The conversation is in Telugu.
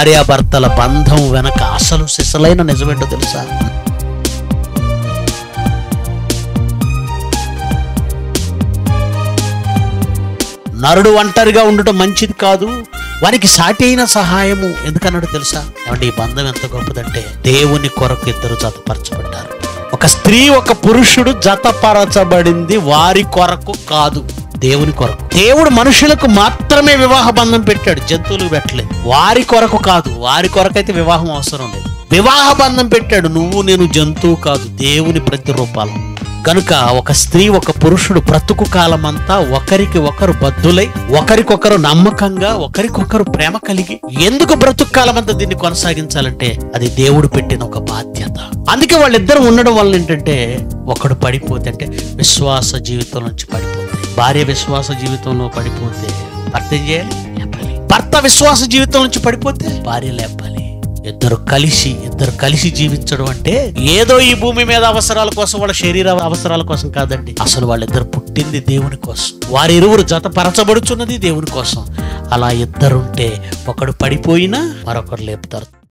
భార్యాభర్తల బంధం వెనక అసలు సిసలైన నిజమేంటో తెలుసా నరుడు ఒంటరిగా ఉండటం మంచిది కాదు వానికి సాటి అయిన సహాయము ఎందుకన్నాడు తెలుసా ఏమంటే ఈ బంధం ఎంత గొప్పదంటే దేవుని కొరకు ఇద్దరు జతపరచబడ్డారు ఒక స్త్రీ ఒక పురుషుడు జతపరచబడింది వారి కొరకు కాదు దేవుని కొరకు దేవుడు మనుషులకు మాత్రమే వివాహ బంధం పెట్టాడు జంతువులకు పెట్టలేదు వారి కొరకు కాదు వారి కొరకైతే వివాహం అవసరం లేదు వివాహ బంధం పెట్టాడు నువ్వు నేను జంతువు కాదు దేవుని ప్రతిరూపాలు కనుక ఒక స్త్రీ ఒక పురుషుడు బ్రతుకు కాలమంతా ఒకరికి ఒకరు బద్దులై ఒకరికొకరు నమ్మకంగా ఒకరికొకరు ప్రేమ కలిగి ఎందుకు బ్రతుకు కాలమంతా దీన్ని కొనసాగించాలంటే అది దేవుడు పెట్టిన ఒక బాధ్యత అందుకే వాళ్ళిద్దరు ఉండడం వల్ల ఏంటంటే ఒకడు పడిపోతే అంటే విశ్వాస జీవితం నుంచి పడిపోతే భార్య విశ్వాస జీవితంలో పడిపోతే భర్త ఏం చేయాలి లేపాలి భర్త విశ్వాస జీవితం నుంచి పడిపోతే భార్య లేపాలి ఇద్దరు కలిసి ఇద్దరు కలిసి జీవించడం అంటే ఏదో ఈ భూమి మీద అవసరాల కోసం వాళ్ళ శరీర అవసరాల కోసం కాదండి అసలు వాళ్ళిద్దరు పుట్టింది దేవుని కోసం వారి ఇరువురు జత పరచబడుచున్నది దేవుని కోసం అలా ఇద్దరుంటే ఒకడు పడిపోయినా మరొకరు లేపుతారు